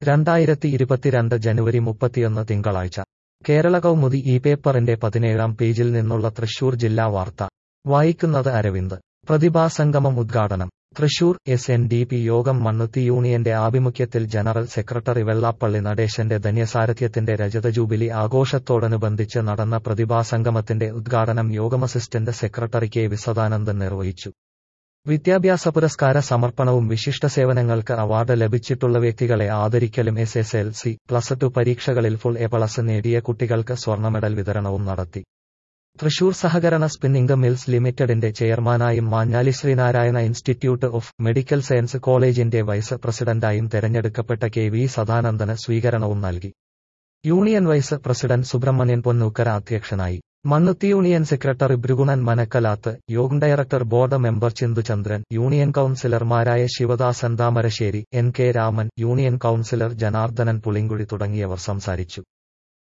രണ്ടായിരത്തി ഇരുപത്തിരണ്ട് ജനുവരി മുപ്പത്തിയൊന്ന് തിങ്കളാഴ്ച കേരള കൗമുദി ഈ പേപ്പറിന്റെ പതിനേഴാം പേജിൽ നിന്നുള്ള തൃശൂർ ജില്ലാ വാർത്ത വായിക്കുന്നത് അരവിന്ദ് പ്രതിഭാസംഗമം ഉദ്ഘാടനം Thrissur S N D P യോഗം മണ്ണുത്തി യൂണിയന്റെ ആഭിമുഖ്യത്തിൽ ജനറൽ സെക്രട്ടറി വെള്ളാപ്പള്ളി നടേശന്റെ ധന്യസാരഥ്യത്തിന്റെ രജത ജൂബിലി ആഘോഷത്തോടനുബന്ധിച്ച് നടന്ന പ്രതിഭാസംഗമത്തിന്റെ ഉദ്ഘാടനം യോഗം അസിസ്റ്റന്റ് സെക്രട്ടറി കെ വിസദാനന്ദൻ നിർവഹിച്ചു വിദ്യാഭ്യാസ പുരസ്കാര സമർപ്പണവും വിശിഷ്ട സേവനങ്ങൾക്ക് അവാർഡ് ലഭിച്ചിട്ടുള്ള വ്യക്തികളെ ആദരിക്കലും S S L C plus two പരീക്ഷകളിൽ ഫുൾ എ പ്ലസ് നേടിയ കുട്ടികൾക്ക് സ്വർണ്ണ മെഡൽ വിതരണവും നടത്തി തൃശൂർ സഹകരണ സ്പിന്നിംഗ് മിൽസ് ലിമിറ്റഡിന്റെ ചെയർമാനായും Manjali Sreenarayana institute of medical science കോളേജിന്റെ വൈസ് പ്രസിഡന്റായും തെരഞ്ഞെടുക്കപ്പെട്ട കെ വി സദാനന്ദന് സ്വീകരണവും നൽകി union vice president Subramanian Ponnookkara അധ്യക്ഷനായി മണ്ണുത്തി യൂണിയൻ സെക്രട്ടറി ഭൃഗുണൻ മനക്കലാത്ത് യോഗം director board member Chinthuchandran union കൌൺസിലർമാരായ Sivadasan Thamarassery N K Raman union councillor Janardhanan Pulinkuzhi തുടങ്ങിയവർ സംസാരിച്ചു